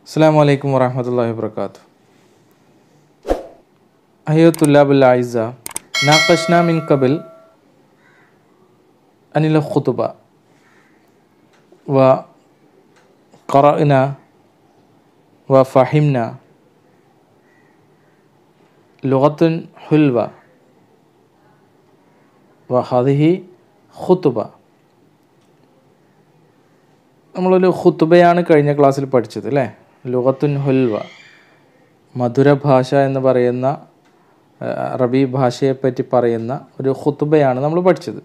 السلام عليكم ورحمة الله وبركاته أيها الطلاب الأعزاء ناقشنا من قبل عن الخطبة وقرأنا وفهمنا لغة حلوة وهذه خطبة നമ്മളൊരു ഖുത്തുബയാണ് കഴിഞ്ഞ ക്ലാസ്സിൽ പഠിച്ചത് അല്ലേ ലുഗത്തുൻ ഹുൽവ മധുര ഭാഷ എന്ന് പറയുന്ന ആ, അറബി ഭാഷയെപ്പറ്റി പറയുന്ന ഒരു ഖുത്തുബയാണ് നമ്മൾ പഠിച്ചത്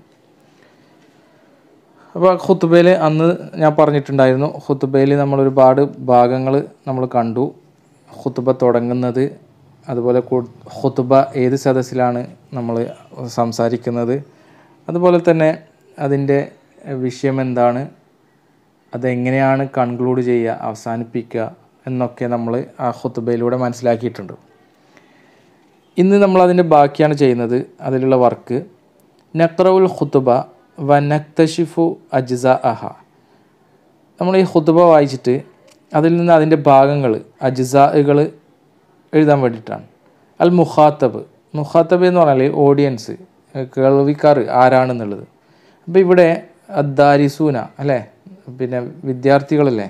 അപ്പോൾ ഖുത്തുബയിൽ അന്ന് ഞാൻ പറഞ്ഞിട്ടുണ്ടായിരുന്നു ഖുത്തുബയിൽ നമ്മൾ ഒരുപാട് ഭാഗങ്ങൾ നമ്മൾ കണ്ടു ഖുത്തുബ തുടങ്ങുന്നത് അതുപോലെ കു- ഖുത്തുബ ഏത് സദസ്സിലാണ് നമ്മൾ സംസാരിക്കുന്നത് അതുപോലെ തന്നെ അതിൻ്റെ വിഷയം എന്താണ് അതെങ്ങനെയാണ് കൺക്ലൂഡ് ചെയ്യുക അവസാനിപ്പിക്കുക എന്നൊക്കെ നമ്മൾ ആ ഖുത്തുബയിലൂടെ മനസ്സിലാക്കിയിട്ടുണ്ട് ഇന്ന് നമ്മൾ അതിൻ്റെ ബാക്കിയാണ് ചെയ്യുന്നത് അതിലുള്ള വർക്ക് നക്രവുൽ ഖുത്തുബ വ നക്തഷിഫു അജ്സ അഹ നമ്മൾ ഈ ഖുത്തുബ വായിച്ചിട്ട് അതിൽ നിന്ന് അതിൻ്റെ ഭാഗങ്ങൾ അജ്സാകൾ എഴുതാൻ വേണ്ടിയിട്ടാണ് അൽ മുഖാത്തബ് മുഖാത്തബ് എന്ന് പറഞ്ഞാൽ ഓഡിയൻസ് കേൾവിക്കാർ ആരാണെന്നുള്ളത് അപ്പോൾ ഇവിടെ അദ്ദാരിസൂന അല്ലേ പിന്നെ വിദ്യാർത്ഥികളല്ലേ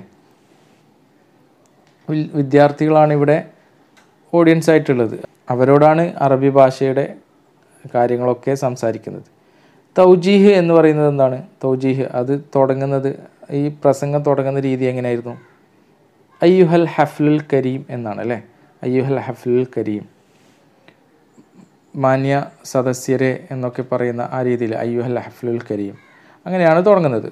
വിൽ- വിദ്യാർത്ഥികളാണ് ഇവിടെ ഓഡിയൻസ് ആയിട്ടുള്ളത് അവരോടാണ് അറബി ഭാഷയുടെ കാര്യങ്ങളൊക്കെ സംസാരിക്കുന്നത് തൗജീഹ് എന്ന് പറയുന്നത് എന്താണ് തൗജീഹ് അത് തുടങ്ങുന്നത് ഈ പ്രസംഗം തുടങ്ങുന്ന രീതി എങ്ങനെയായിരുന്നു അയ്യുഹൽ ഹഫ്ലുൽ കരീം എന്നാണ് അല്ലേ അയ്യുഹൽ ഹഫ്ലുൽ കരീം മാന്യ സദസ്യരെ എന്നൊക്കെ പറയുന്ന ആ രീതിയിൽ അയ്യുഹൽ ഹഫ്ലുൽ കരീം അങ്ങനെയാണ് തുടങ്ങുന്നത്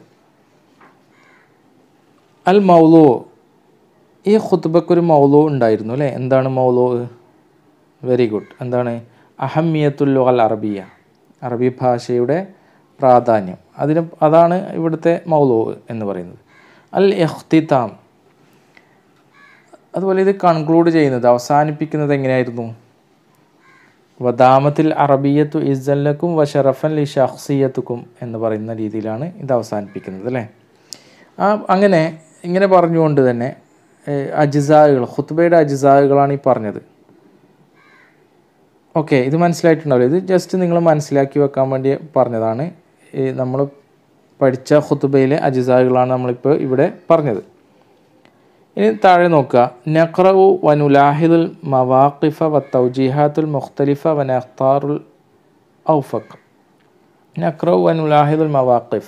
അൽ മൗലോ ഈ ഖുത്ബക്കൊരു മൗലോ ഉണ്ടായിരുന്നു അല്ലേ എന്താണ് മൗലോ വെരി ഗുഡ് എന്താണ് അഹമ്മിയത്തുൽ അൽ അറബിയ അറബി ഭാഷയുടെ പ്രാധാന്യം അതിന് അതാണ് ഇവിടുത്തെ മൗലോ എന്ന് പറയുന്നത് അൽ എഖ്തിതാം അതുപോലെ ഇത് കൺക്ലൂഡ് ചെയ്യുന്നത് അവസാനിപ്പിക്കുന്നത് എങ്ങനെയായിരുന്നു വദാമത്തിൽ അറബിയത്തു ഇസ്സല്ലക്കും വഷറഫൻ ലി ഷഖ്സിയത്തുക്കും എന്ന് പറയുന്ന രീതിയിലാണ് ഇത് അവസാനിപ്പിക്കുന്നത് അല്ലേ ആ അങ്ങനെ ഇങ്ങനെ പറഞ്ഞുകൊണ്ട് തന്നെ അജിസാകൾ ഖുത്ബയുടെ അജിസാകളാണ് ഈ പറഞ്ഞത് ഓക്കെ ഇത് മനസ്സിലായിട്ടുണ്ടാവില്ല ഇത് ജസ്റ്റ് നിങ്ങൾ മനസ്സിലാക്കി വെക്കാൻ വേണ്ടി പറഞ്ഞതാണ് നമ്മൾ പഠിച്ച ഖുത്ബയിലെ അജിസാകളാണ് നമ്മളിപ്പോൾ ഇവിടെ പറഞ്ഞത് ഇനി താഴെ നോക്കുക നഖ്റു വനുലാഹിദുൽ മവാഖിഫ വ തൗജീഹാത്തുൽ മുഖ്തലിഫ വ നഖ്താറുൽ ഔഫഖ് നഖ്റു വനുലാഹിദുൽ മവാഖിഫ്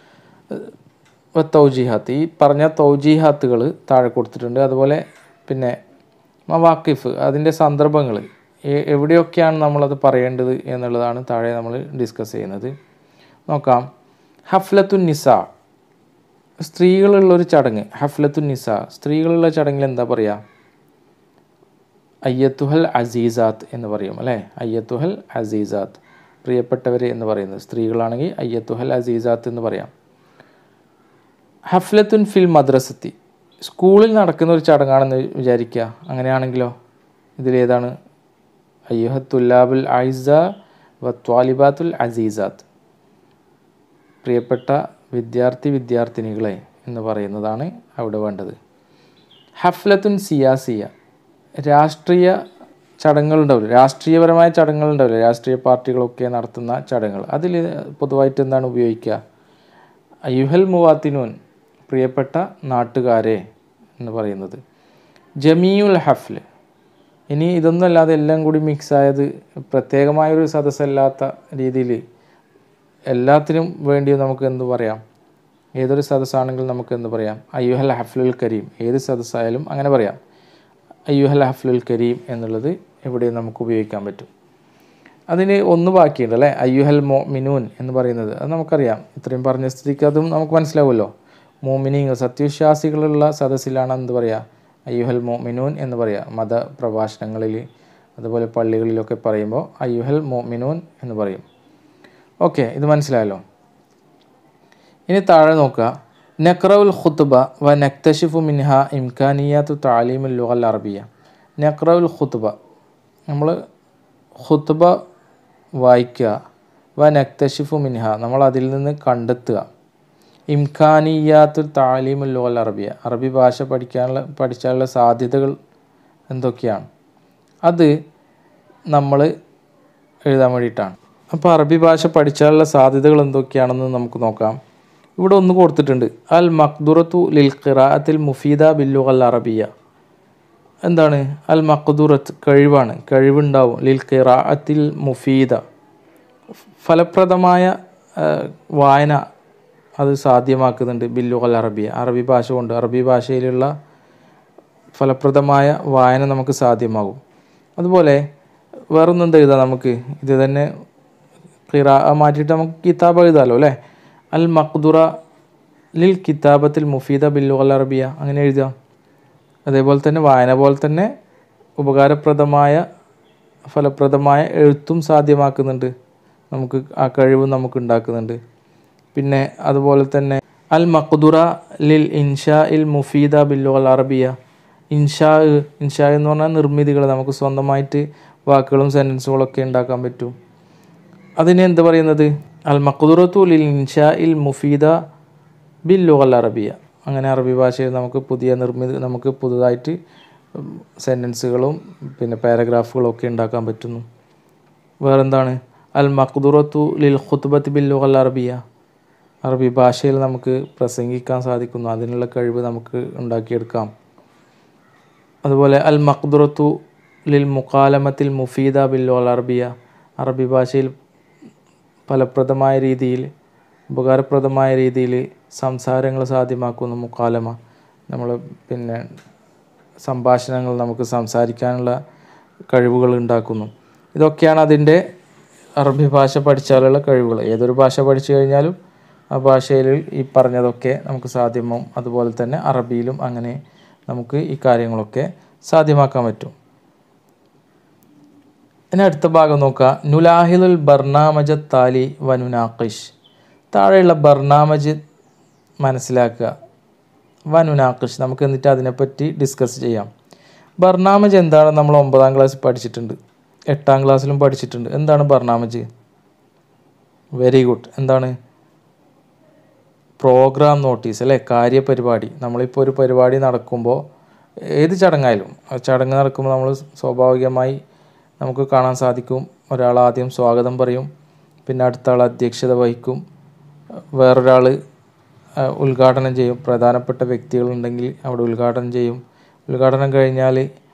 വ തൗജീഹാത്ത് ഈ പറഞ്ഞ തൗജീഹാത്തുകൾ താഴെ കൊടുത്തിട്ടുണ്ട് അതുപോലെ പിന്നെ മവാക്കിഫ് അതിൻ്റെ സന്ദർഭങ്ങൾ എവിടെയൊക്കെയാണ് നമ്മളത് പറയേണ്ടത് എന്നുള്ളതാണ് താഴെ നമ്മൾ ഡിസ്കസ് ചെയ്യുന്നത് നോക്കാം ഹഫ്ലത്തുൻ നിസ സ്ത്രീകളുള്ളൊരു ചടങ്ങ് ഹഫ്ലത്തുൻ നിസ സ്ത്രീകളുള്ള ചടങ്ങിൽ എന്താ പറയുക അയ്യത്തുഹൽ അസീസാത്ത് എന്ന് പറയും അല്ലേ അയ്യത്തുഹൽ അസീസാത്ത് പ്രിയപ്പെട്ടവർ എന്ന് പറയുന്നത് സ്ത്രീകളാണെങ്കിൽ അയ്യത്തുഹൽ അസീസാത്ത് എന്ന് പറയാം ഹഫ്ലത്തുൻ ഫിൽ മദ്രസത്തി സ്കൂളിൽ നടക്കുന്ന ഒരു ചടങ്ങാണെന്ന് വിചാരിക്കുക അങ്ങനെയാണെങ്കിലോ ഇതിലേതാണ് അയ്യുഹത്തുല്ലാബുൽ ഐസ വ ത്വാലിബാത്തുൽ അസീസാത്ത് പ്രിയപ്പെട്ട വിദ്യാർത്ഥി വിദ്യാർത്ഥിനികളെ എന്ന് പറയുന്നതാണ് അവിടെ വേണ്ടത് ഹഫ്ലത്തുൻ സിയാസിയ രാഷ്ട്രീയ ചടങ്ങുകളുണ്ടാവില്ല രാഷ്ട്രീയപരമായ ചടങ്ങുകളുണ്ടാവില്ല രാഷ്ട്രീയ പാർട്ടികളൊക്കെ നടത്തുന്ന ചടങ്ങുകൾ അതിൽ പൊതുവായിട്ട് എന്താണ് ഉപയോഗിക്കുക അയ്യുഹൽ മുവാത്തിനൂൻ പ്രിയപ്പെട്ട നാട്ടുകാരെ എന്ന് പറയുന്നത് ജമീഉൽ ഹഫ്ല് ഇനി ഇതൊന്നും അല്ലാതെ എല്ലാം കൂടി മിക്സ് ആയത് പ്രത്യേകമായൊരു സദസ്സല്ലാത്ത രീതിയിൽ എല്ലാത്തിനും വേണ്ടി നമുക്ക് എന്ത് പറയാം ഏതൊരു സദസ്സാണെങ്കിൽ നമുക്ക് എന്ത് പറയാം അയ്യുഹൽ ഹഫ്ലുൽ കരീം ഏത് സദസ്സായാലും അങ്ങനെ പറയാം അയ്യുഹൽ ഹഫ്ലുൽ കരീം എന്നുള്ളത് എവിടെയും നമുക്ക് ഉപയോഗിക്കാൻ പറ്റും അതിന് ഒന്ന് ബാക്കിയുണ്ട് അല്ലേ അയ്യുഹൽ മോ മിനൂൻ എന്ന് പറയുന്നത് അത് നമുക്കറിയാം ഇത്രയും പറഞ്ഞ സ്ഥിതിക്ക് അതും നമുക്ക് മനസ്സിലാവുമല്ലോ മോമിനിങ്ങൾ സത്യവിശ്വാസികളുള്ള സദസ്സിലാണ് എന്ത് പറയുക അയ്യുഹൽ മോ മിനൂൻ എന്ന് പറയുക മത പ്രഭാഷണങ്ങളിൽ അതുപോലെ പള്ളികളിലൊക്കെ പറയുമ്പോൾ അയ്യുഹൽ മോ മിനൂൻ എന്ന് പറയും ഓക്കെ ഇത് മനസ്സിലായല്ലോ ഇനി താഴെ നോക്കുക നക്രഉൽ ഖുത്ബ വ നക്തഷിഫു മിൻഹ ഇംഖാനിയാത്തു താലീമുൽ ലുഗൽ അറബിയ നക്രഉൽ ഖുത്ബ നമ്മൾ ഖുത്ബ വായിക്കുക വ നക്തഷിഫു മിൻഹ നമ്മൾ അതിൽ നിന്ന് കണ്ടെത്തുക ഇംഖാനിയാത്തുൽ താലീമുൽ ലോൽ അറബിയ അറബി ഭാഷ പഠിക്കാനുള്ള പഠിച്ചാനുള്ള സാധ്യതകൾ എന്തൊക്കെയാണ് അത് നമ്മൾ എഴുതാൻ വേണ്ടിയിട്ടാണ് അപ്പോൾ അറബി ഭാഷ പഠിച്ചാലുള്ള സാധ്യതകൾ എന്തൊക്കെയാണെന്ന് നമുക്ക് നോക്കാം ഇവിടെ ഒന്ന് കൊടുത്തിട്ടുണ്ട് അൽ മഖ്ദുറത്തു ലിൽ ഖിറാഅത്തിൽ മുഫീദ ബില്ലുൽ അറബിയ എന്താണ് അൽ മഖ്ദുറത്ത് കഴിവാണ് കഴിവുണ്ടാവും ലിൽ ഖിറാഅത്തിൽ മുഫീദ ഫലപ്രദമായ ആ, വായന അത് സാധ്യമാക്കുന്നുണ്ട് ബില്ലുൽ അറബിയ അറബി ഭാഷ കൊണ്ട് അറബി ഭാഷയിലുള്ള ഫലപ്രദമായ വായന നമുക്ക് സാധ്യമാകും അതുപോലെ വേറൊന്നും എഴുതാം നമുക്ക് ഇത് തന്നെ ഖിറാ മാറ്റിയിട്ട് നമുക്ക് കിതാബ് എഴുതാമല്ലോ അല്ലേ അൽ മഖ്ദുറ ലിൽ കിതാബത്തിൽ മുഫീദ ബില്ലുൽ അറബിയ അങ്ങനെ എഴുതാം അതേപോലെ തന്നെ വായന പോലെ തന്നെ ഉപകാരപ്രദമായ ഫലപ്രദമായ എഴുത്തും സാധ്യമാക്കുന്നുണ്ട് നമുക്ക് ആ കഴിവ് നമുക്ക് ഉണ്ടാക്കുന്നുണ്ട് പിന്നെ അതുപോലെ തന്നെ അൽ മഖ്ദുറ ലിൽ ഇൻഷാ ഇൽ മുഫീദ ബില്ലുൽ അറബിയ ഇൻഷാ ഇൻഷാ എന്ന് പറഞ്ഞാൽ നിർമ്മിതികൾ നമുക്ക് സ്വന്തമായിട്ട് വാക്കുകളും സെൻറ്റൻസുകളൊക്കെ ഉണ്ടാക്കാൻ പറ്റും അതിന് എന്താ പറയുന്നത് അൽ മഖ്ദുറത്തു ലിൽ ഇൻഷാ ഇൽ മുഫീദ ബിൽ ലുഗൽ അറബിയ അങ്ങനെ അറബി ഭാഷയിൽ നമുക്ക് പുതിയ നിർമ്മിതി നമുക്ക് പുതുതായിട്ട് സെൻറ്റൻസുകളും പിന്നെ പാരഗ്രാഫുകളും ഒക്കെ ഉണ്ടാക്കാൻ പറ്റുന്നു വേറെന്താണ് അൽ മഖ്ദുറത്തു ലിൽ ഖുത്ബത്ത് ബിൽ ലുഗൽ അറബിയ അറബി ഭാഷയിൽ നമുക്ക് പ്രസംഗിക്കാൻ സാധിക്കുന്നു അതിനുള്ള കഴിവ് നമുക്ക് ഉണ്ടാക്കിയെടുക്കാം അതുപോലെ അൽ മഖ്ദുറത്തു ലിൽ മുക്കാലമത്തിൽ മുഫീദ ബിൽ ലുഗൽ അറബിയ അറബി ഭാഷയിൽ ഫലപ്രദമായ രീതിയിൽ ഉപകാരപ്രദമായ രീതിയിൽ സംസാരങ്ങൾ സാധ്യമാക്കുന്ന മുക്കാലമ നമ്മൾ പിന്നെ സംഭാഷണങ്ങൾ നമുക്ക് സംസാരിക്കാനുള്ള കഴിവുകൾ ഉണ്ടാക്കുന്നു ഇതൊക്കെയാണ് അതിൻ്റെ അറബി ഭാഷ പഠിച്ചാലുള്ള കഴിവുകൾ ഏതൊരു ഭാഷ പഠിച്ചു കഴിഞ്ഞാലും ആ ഭാഷയിൽ ഈ പറഞ്ഞതൊക്കെ നമുക്ക് സാധ്യമാവും അതുപോലെ തന്നെ അറബിയിലും അങ്ങനെ നമുക്ക് ഈ കാര്യങ്ങളൊക്കെ സാധ്യമാക്കാൻ പറ്റും ഇനി അടുത്ത ഭാഗം നോക്കുക നുലാഹിലുൽ ബർണാമജ താലി വനുനാഖിഷ് താഴെയുള്ള ബർണാമജ് മനസ്സിലാക്കുക വനുനാഖിഷ് നമുക്ക് എന്നിട്ട് അതിനെപ്പറ്റി ഡിസ്കസ് ചെയ്യാം ബർണാമജ് എന്താണ് നമ്മൾ ഒമ്പതാം ക്ലാസ്സിൽ പഠിച്ചിട്ടുണ്ട് എട്ടാം ക്ലാസ്സിലും പഠിച്ചിട്ടുണ്ട് എന്താണ് ബർണാമജ് വെരി ഗുഡ് എന്താണ് പ്രോഗ്രാം നോട്ടീസ് അല്ലേ കാര്യപരിപാടി നമ്മളിപ്പോൾ ഒരു പരിപാടി നടക്കുമ്പോൾ ഏത് ചടങ്ങായാലും ആ ചടങ്ങ് നടക്കുമ്പോൾ നമ്മൾ സ്വാഭാവികമായി നമുക്ക് കാണാൻ സാധിക്കും ഒരാൾ ആദ്യം സ്വാഗതം പറയും പിന്നെ അടുത്ത ആൾ അധ്യക്ഷത വഹിക്കും വേറൊരാൾ ഉദ്ഘാടനം ചെയ്യും പ്രധാനപ്പെട്ട വ്യക്തികളുണ്ടെങ്കിൽ അവിടെ ഉദ്ഘാടനം ചെയ്യും ഉദ്ഘാടനം കഴിഞ്ഞാൽ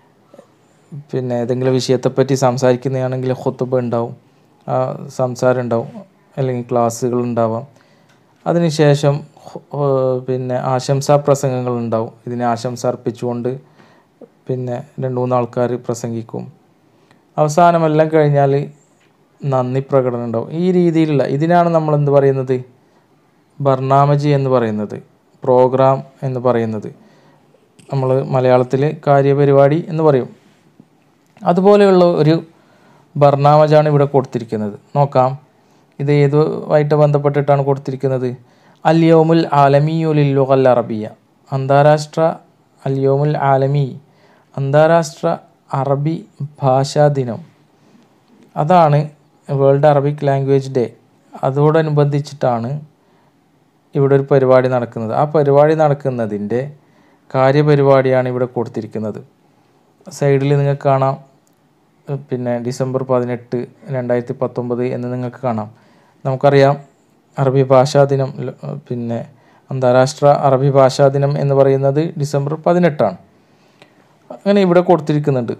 പിന്നെ ഏതെങ്കിലും വിഷയത്തെപ്പറ്റി സംസാരിക്കുന്നതാണെങ്കിൽ ഹൊത്തുബ ഉണ്ടാവും ആ സംസാരം ഉണ്ടാവും അല്ലെങ്കിൽ ക്ലാസ്സുകൾ ഉണ്ടാവാം അതിനുശേഷം ഹു- ഏർ പിന്നെ ആശംസാ പ്രസംഗങ്ങൾ ഉണ്ടാവും ഇതിനെ ആശംസ അർപ്പിച്ചുകൊണ്ട് പിന്നെ രണ്ട് മൂന്ന് ആൾക്കാർ പ്രസംഗിക്കും അവസാനമെല്ലാം കഴിഞ്ഞാൽ നന്ദി പ്രകടനം ഉണ്ടാവും ഈ രീതിയിലുള്ള ഇതിനാണ് നമ്മൾ എന്ത് പറയുന്നത് ബർണാമജി എന്ന് പറയുന്നത് പ്രോഗ്രാം എന്ന് പറയുന്നത് നമ്മൾ മലയാളത്തിൽ കാര്യപരിപാടി എന്ന് പറയും അതുപോലെയുള്ള ഒരു ബർണാമജാണ് ഇവിടെ കൊടുത്തിരിക്കുന്നത് നോക്കാം ഇത് ഏതുമായിട്ട് ബന്ധപ്പെട്ടിട്ടാണ് കൊടുത്തിരിക്കുന്നത് അല്യോമുൽ ആലമിയുലിൽ ലുഗൽ അറബിയ അന്താരാഷ്ട്ര അല്യോമുൽ ആലമി അന്താരാഷ്ട്ര അറബി ഭാഷാ ദിനം അതാണ് വേൾഡ് അറബിക് ലാംഗ്വേജ് ഡേ അതോടനുബന്ധിച്ചിട്ടാണ് ഇവിടെ ഒരു പരിപാടി നടക്കുന്നത് ആ പരിപാടി നടക്കുന്നതിൻ്റെ കാര്യപരിപാടിയാണ് ഇവിടെ കൊടുത്തിരിക്കുന്നത് സൈഡിൽ നിങ്ങൾക്ക് കാണാം ഏഹ് പിന്നെ ഡിസംബർ പതിനെട്ട് രണ്ടായിരത്തി പത്തൊമ്പത് എന്ന് നിങ്ങൾക്ക് കാണാം നമുക്കറിയാം അറബി ഭാഷാ ദിനം ല- പിന്നെ അന്താരാഷ്ട്ര അറബി ഭാഷാ ദിനം എന്ന് പറയുന്നത് ഡിസംബർ പതിനെട്ടാണ് അങ്ങനെ ഇവിടെ കൊടുത്തിരിക്കുന്നുണ്ട്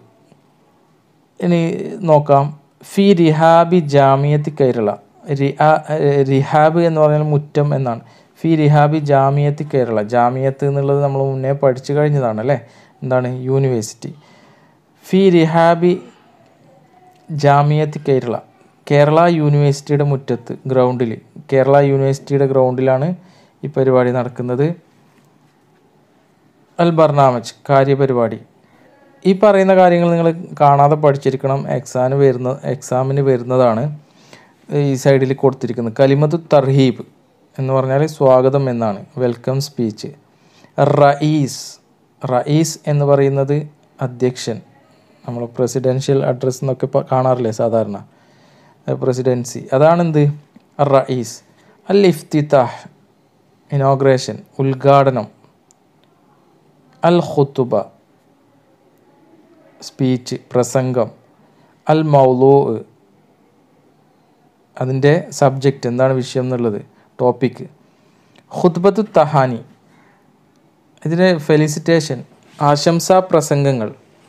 ഇനി നോക്കാം ഫി റിഹാബി ജാമിയത്തി കേരള റിഹാ ഏഹ് റിഹാബ് എന്ന് പറഞ്ഞാൽ മുറ്റം എന്നാണ് ഫി റിഹാബി ജാമിയത്തി കേരള ജാമിയത്ത് എന്നുള്ളത് നമ്മൾ മുന്നേ പഠിച്ചു കഴിഞ്ഞതാണ് അല്ലേ എന്താണ് യൂണിവേഴ്സിറ്റി ഫി റിഹാബി ജാമിയത്ത് കേരള കേരള യൂണിവേഴ്സിറ്റിയുടെ മുറ്റത്ത് ഗ്രൗണ്ടിൽ കേരള യൂണിവേഴ്സിറ്റിയുടെ ഗ്രൗണ്ടിലാണ് ഈ പരിപാടി നടക്കുന്നത് അൽ ബർണാമജ് കാര്യപരിപാടി ഈ പറയുന്ന കാര്യങ്ങൾ നിങ്ങൾ കാണാതെ പഠിച്ചിരിക്കണം എക്സാമിന് വരുന്ന എക്സാമിന് വരുന്നതാണ് ഈ സൈഡിൽ കൊടുത്തിരിക്കുന്നത് കലിമത്ത് തർഹീബ് എന്ന് പറഞ്ഞാൽ സ്വാഗതം എന്നാണ് വെൽക്കം സ്പീച്ച് റയീസ് റയീസ് എന്ന് പറയുന്നത് അധ്യക്ഷൻ നമ്മൾ പ്രസിഡൻഷ്യൽ അഡ്രസ് എന്നൊക്കെ പ- കാണാറില്ലേ സാധാരണ പ്രസിഡൻസി അതാണെന്ത് റയീസ് അൽ ഇഫ്തിതാഹ് ഇനോഗ്രേഷൻ ഉദ്ഘാടനം അൽ ഖുത്തുബ സ്പീച്ച് പ്രസംഗം അൽ മൗലൂ അതിൻ്റെ സബ്ജക്റ്റ് എന്താണ് വിഷയം എന്നുള്ളത് ടോപ്പിക്ക് ഖുത്ബത്തു തഹാനി ഇതിന് ഫെലിസിറ്റേഷൻ ആശംസാ പ്രസംഗങ്ങൾ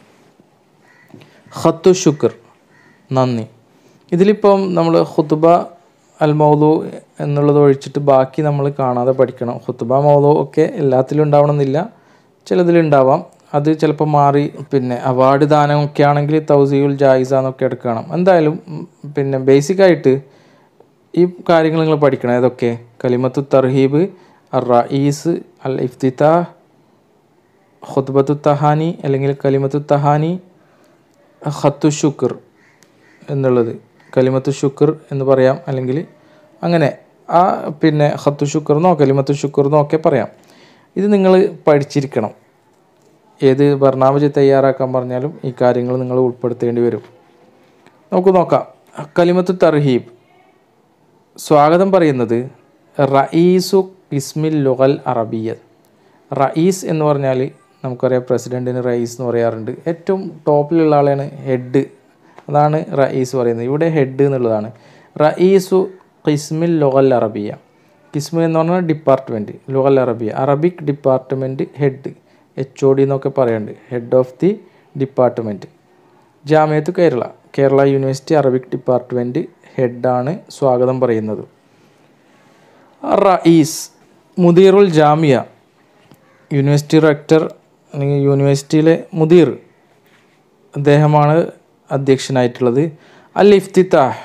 ഖത്തു ശുക്ർ നന്ദി ഇതിലിപ്പം നമ്മൾ ഖുത്ബ അൽ മൗലു എന്നുള്ളത് ഒഴിച്ചിട്ട് ബാക്കി നമ്മൾ കാണാതെ പഠിക്കണം ഖുത്ബ മൗലു ഒക്കെ എല്ലാത്തിലും ഉണ്ടാവണമെന്നില്ല ചിലതിലുണ്ടാവാം അത് ചിലപ്പോൾ മാറി പിന്നെ അവാർഡ് ദാനമൊക്കെ ആണെങ്കിൽ തൗസീഉൽ ജായിസ എന്നൊക്കെ എടുക്കണം എന്തായാലും ഉം, പിന്നെ ബേസിക്കായിട്ട് ഈ കാര്യങ്ങൾ നിങ്ങൾ പഠിക്കണം ഏതൊക്കെ കലിമത്തു തർഹീബ് അർ റഈസ് അൽ ഇഫ്തിത്താ ഖുത്ബത്തു തഹാനി അല്ലെങ്കിൽ കലിമത്തു തഹാനി ഖത്തു ശുക്ർ എന്നുള്ളത് കലിമത്തു ശുക്ർ എന്ന് പറയാം അല്ലെങ്കിൽ അങ്ങനെ ആ പിന്നെ ഖത്തു ശുക്ർന്നോ കലിമത്തു ശുക്ർന്നോ ഒക്കെ പറയാം ഇത് നിങ്ങൾ പഠിച്ചിരിക്കണം ഏത് ബർണാമജ് തയ്യാറാക്കാൻ പറഞ്ഞാലും ഈ കാര്യങ്ങൾ നിങ്ങൾ ഉൾപ്പെടുത്തേണ്ടി വരും നമുക്ക് നോക്കാം കലിമത്തു തർഹീബ് സ്വാഗതം പറയുന്നത് റഈസു ഇസ്മിൽ ലുഗൽ അറബിയ റഈസ് എന്ന് പറഞ്ഞാൽ നമുക്കറിയാം പ്രസിഡൻറ്റിന് റഈസ് എന്ന് പറയാറുണ്ട് ഏറ്റവും ടോപ്പിലുള്ള ആളാണ് ഹെഡ് അതാണ് റഈസ് പറയുന്നത് ഇവിടെ ഹെഡ് എന്നുള്ളതാണ് റഈസു ഖിസ്മിൽ ലുഗൽ അറബിയ കിസ്മു എന്ന് പറഞ്ഞാൽ ഡിപ്പാർട്ട്മെൻറ്റ് ലുഗൽ അറബിയ Arabic department head H O D എന്നൊക്കെ പറയുന്നുണ്ട് ഹെഡ് ഓഫ് ദി ഡിപ്പാർട്ട്മെൻറ്റ് ജാമ്യത്ത് Kerala Kerala university Arabic department ഹെഡാണ് സ്വാഗതം പറയുന്നത് റഈസ് മുദീറുൽ ജാമിയ യൂണിവേഴ്സിറ്റി റെക്ടർ അല്ലെങ്കിൽ യൂണിവേഴ്സിറ്റിയിലെ മുദീർ അദ്ദേഹമാണ് അധ്യക്ഷനായിട്ടുള്ളത് അൽ ഇഫ്തിത്താഹ്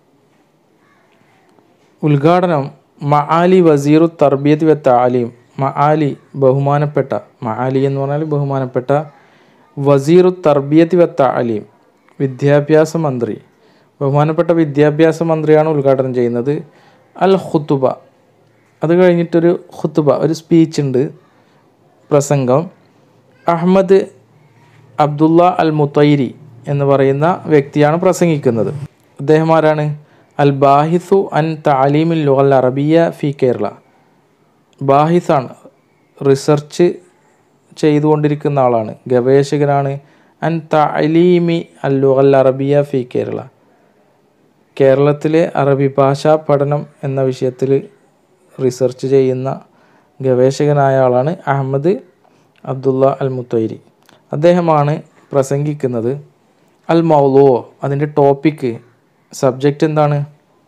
ഉദ്ഘാടനം മആലി വസീറു തർബിയത്ത് വ താലീം മആലി ബഹുമാനപ്പെട്ട മആലി എന്ന് പറഞ്ഞാൽ ബഹുമാനപ്പെട്ട വസീറു തർബിയത്ത് വ താലീം വിദ്യാഭ്യാസ മന്ത്രി ബഹുമാനപ്പെട്ട വിദ്യാഭ്യാസ മന്ത്രിയാണ് ഉദ്ഘാടനം ചെയ്യുന്നത് അൽ ഖുത്തുബ അത് കഴിഞ്ഞിട്ടൊരു ഖുത്തുബ ഒരു സ്പീച്ച് ഉണ്ട് പ്രസംഗം അഹമ്മദ് അബ്ദുള്ള അൽ മുത്തൈരി എന്ന് പറയുന്ന വ്യക്തിയാണ് പ്രസംഗിക്കുന്നത് അദ്ദേഹം ആരാണ് അൽ ബാഹിസു അൻ താലീമിൽ ലുഗൽ അറബിയ ഫി കേരള ബാഹിസാണ് റിസർച്ച് ചെയ്തുകൊണ്ടിരിക്കുന്ന ആളാണ് ഗവേഷകനാണ് അൻ തലീമി അൽ ലുഗൽ അറബിയ ഫി കേരള കേരളത്തിലെ അറബി ഭാഷാ പഠനം എന്ന വിഷയത്തിൽ റിസർച്ച് ചെയ്യുന്ന ഗവേഷകനായ ആളാണ് അഹമ്മദ് അബ്ദുള്ള അൽ മുത്തൈരി അദ്ദേഹമാണ് പ്രസംഗിക്കുന്നത് അൽ മൗലോ അതിൻ്റെ ടോപ്പിക്ക് സബ്ജക്റ്റ് എന്താണ്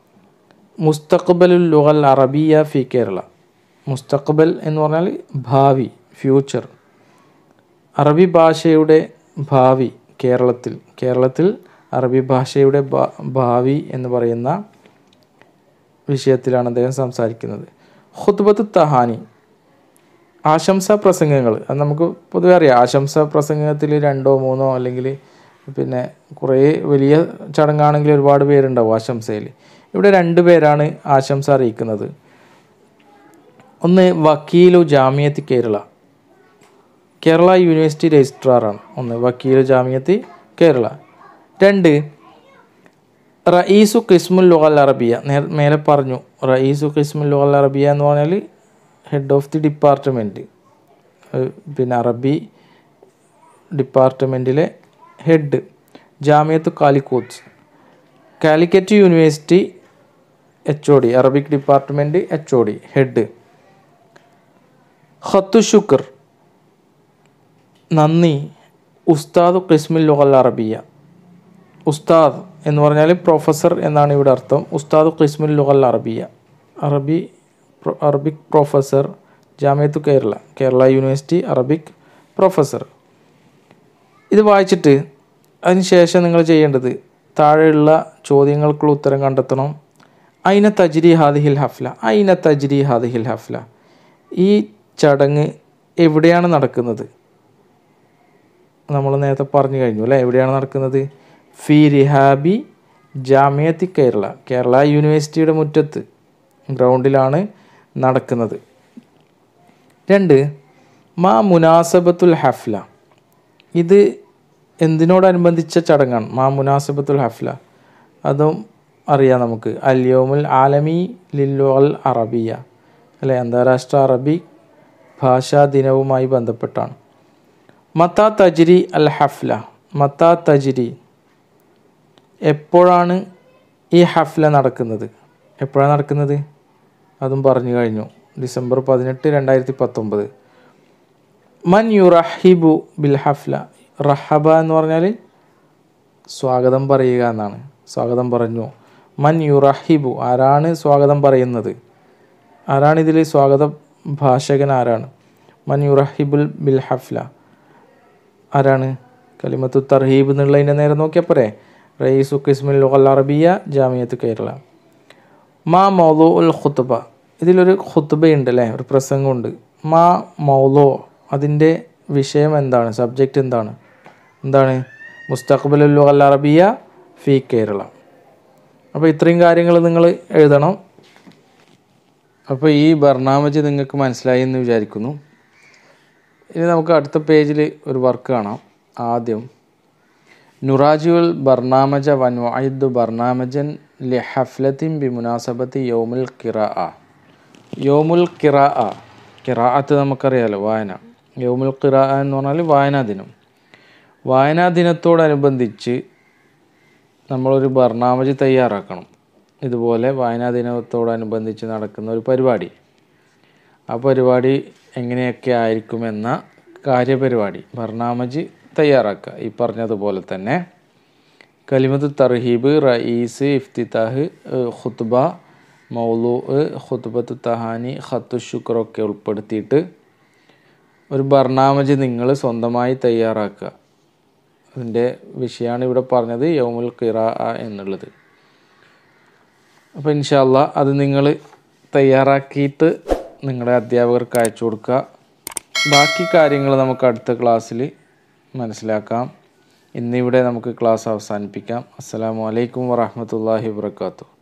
മുസ്തഖബലുൽ ലുഗൽ അറബിയ ഫി കേരള മുസ്തഖബൽ എന്ന് പറഞ്ഞാൽ ഭാവി ഫ്യൂച്ചർ അറബി ഭാഷയുടെ ഭാവി കേരളത്തിൽ കേരളത്തിൽ അറബി ഭാഷയുടെ ഭാ- ഭാവി എന്ന് പറയുന്ന വിഷയത്തിലാണ് അദ്ദേഹം സംസാരിക്കുന്നത് ഖുത്ബത്ത് തഹാനി ആശംസാ പ്രസംഗങ്ങൾ അത് നമുക്ക് പൊതുവെ അറിയാം ആശംസാ പ്രസംഗത്തിൽ രണ്ടോ മൂന്നോ അല്ലെങ്കിൽ പിന്നെ കുറേ വലിയ ചടങ്ങാണെങ്കിൽ ഒരുപാട് പേരുണ്ടാവും ആശംസയിൽ ഇവിടെ രണ്ട് പേരാണ് ആശംസ അറിയിക്കുന്നത് ഒന്ന് വക്കീലു ജാമിയത്ത് കേരള കേരള യൂണിവേഴ്സിറ്റി രജിസ്ട്രാറാണ് ഒന്ന് വക്കീലു ജാമിയത്ത് കേരള രണ്ട് റയീസു കിസ്മുൽ ലുഗൽ അറബിയ നേർ മേലെ പറഞ്ഞു റയീസു കിസ്മുൽ ലുഗൽ അറബിയ എന്ന് പറഞ്ഞാൽ ഹെഡ് ഓഫ് ദി ഡിപ്പാർട്ട്മെൻറ്റ് പിന്നെ അറബി ഡിപ്പാർട്ട്മെൻറ്റിലെ ഹെഡ് ജാമിയത്ത് കാലിക്കോത്ത് Calicut university H O D Arabic department H O D head ഖത്തു ശുക്ർ നന്ദി ഉസ്താദ് ഖിസ്മുൽ ലുഗൽ അറബിയ ഉസ്താദ് എന്ന് പറഞ്ഞാൽ പ്രൊഫസർ എന്നാണ് ഇവിടെ അർത്ഥം ഉസ്താദ് ഖിസ്മുൽ ലുഗൽ അറബിയ അറബി പ്രൊ- അറബിക് പ്രൊഫസർ ജാമിയത്തു Kerala Kerala university Arabic professor ഇത് വായിച്ചിട്ട് അതിനുശേഷം നിങ്ങൾ ചെയ്യേണ്ടത് താഴെയുള്ള ചോദ്യങ്ങൾക്കുള്ള ഉത്തരം കണ്ടെത്തണം അയിന തജ്രി ഹാദിഹിൽ ഹഫ്ല അയിന തജ്രി ഹാദിഹിൽ ഹഫ്ല ഈ ചടങ്ങ് എവിടെയാണ് നടക്കുന്നത് നമ്മൾ നേരത്തെ പറഞ്ഞു കഴിഞ്ഞു അല്ലേ എവിടെയാണ് നടക്കുന്നത് ഫി റിഹാബി ജാമിയത്തി കേരള കേരള യൂണിവേഴ്സിറ്റിയുടെ മുറ്റത്ത് ഗ്രൗണ്ടിലാണ് നടക്കുന്നത് രണ്ട് മാ മുനാസബത്തുൽ ഹഫ്ല ഇത് എന്തിനോടനുബന്ധിച്ച ചടങ്ങാണ് മാ മുനാസബത്തുൽ ഹഫ്ല അതും അറിയാം നമുക്ക് അല്യോമുൽ ആലമി ലില്ലുൽ അറബിയ അല്ലെ അന്താരാഷ്ട്ര അറബി ഭാഷാ ദിനവുമായി ബന്ധപ്പെട്ടാണ് മത്ത തജ്രി അൽ ഹഫ്ല മത്ത തജ്രി എപ്പോഴാണ് ഈ ഹഫ്ല നടക്കുന്നത് എപ്പോഴാണ് നടക്കുന്നത് അതും പറഞ്ഞു കഴിഞ്ഞു ഡിസംബർ പതിനെട്ട് രണ്ടായിരത്തി പത്തൊമ്പത് മൻ യുറഹിബു ബിൽ ഹഫ്ല റഹബ എന്ന് പറഞ്ഞാൽ സ്വാഗതം പറയുക എന്നാണ് സ്വാഗതം പറഞ്ഞു മൻ യുറഹിബു ആരാണ് സ്വാഗതം പറയുന്നത് ആരാണ് ഇതിൽ സ്വാഗത ഭാഷകൻ ആരാണ് മൻ യുറഹിബുൽ ബിൽ ഹഫ്ല ആരാണ് കലിമത്തു തർഹീബ് എന്നുള്ളതിൻ്റെ നേരെ നോക്കിയാൽ പോരെ റയീസു കിസ്മുൽ ലുഗൽ അറബിയ ജാമിയത്ത് കേരള മാ മൗലോ ഉൽ ഖുത്തുബ ഇതിലൊരു ഖുത്തുബയുണ്ട് അല്ലേ ഒരു പ്രസംഗമുണ്ട് മാ മൗലോ അതിൻ്റെ വിഷയം എന്താണ് സബ്ജക്റ്റ് എന്താണ് എന്താണ് മുസ്തഖബുൽ ലുഗൽ അറബിയ ഫി കേരള അപ്പോൾ ഇത്രയും കാര്യങ്ങൾ നിങ്ങൾ എഴുതണം അപ്പോൾ ഈ ബർണാമജ് നിങ്ങൾക്ക് മനസ്സിലായി എന്ന് വിചാരിക്കുന്നു ഇനി നമുക്ക് അടുത്ത പേജിൽ ഒരു വർക്ക് കാണാം ആദ്യം നുറാജുൽ ബർണാമജ വൻവായിദ് ബർണാമജൻ ലി ഹഫ്ലത്തിൻ ബി മുനാസബത്തി യോമുൽ കിറ യോമുൽ കിറ കിറാഅത്ത് നമുക്കറിയാലോ വായന യോമുൽ കിറ എന്ന് പറഞ്ഞാൽ വായനാ ദിനം വായനാ ദിനത്തോടനുബന്ധിച്ച് നമ്മളൊരു ബർണാമജ് തയ്യാറാക്കണം ഇതുപോലെ വായനാ ദിനത്തോടനുബന്ധിച്ച് നടക്കുന്ന ഒരു പരിപാടി ആ പരിപാടി എങ്ങനെയൊക്കെ ആയിരിക്കുമെന്ന കാര്യപരിപാടി ബർണാമജ് തയ്യാറാക്കുക ഈ പറഞ്ഞതുപോലെ തന്നെ കലിമത്ത് തർഹീബ് റയീസ് ഇഫ്തിതാഹ് ഖുത്ബ മൗലു ഖുത്ബത്ത് തഹാനി ഖത്തു ശുക്രൊക്കെ ഉൾപ്പെടുത്തിയിട്ട് ഒരു ബർണാമജ് നിങ്ങൾ സ്വന്തമായി തയ്യാറാക്കുക അതിൻ്റെ വിഷയമാണ് ഇവിടെ പറഞ്ഞത് യൗമുൽ ഖിറ എന്നുള്ളത് അപ്പോൾ ഇൻഷാല്ല അത് നിങ്ങൾ തയ്യാറാക്കിയിട്ട് നിങ്ങളുടെ അധ്യാപകർക്ക് അയച്ചു കൊടുക്കുക ബാക്കി കാര്യങ്ങൾ നമുക്ക് അടുത്ത ക്ലാസ്സിൽ മനസ്സിലാക്കാം ഇന്നിവിടെ നമുക്ക് ക്ലാസ് അവസാനിപ്പിക്കാം അസ്സാം വലൈക്കും വാഹമത്തല്ലാഹി വാത്തു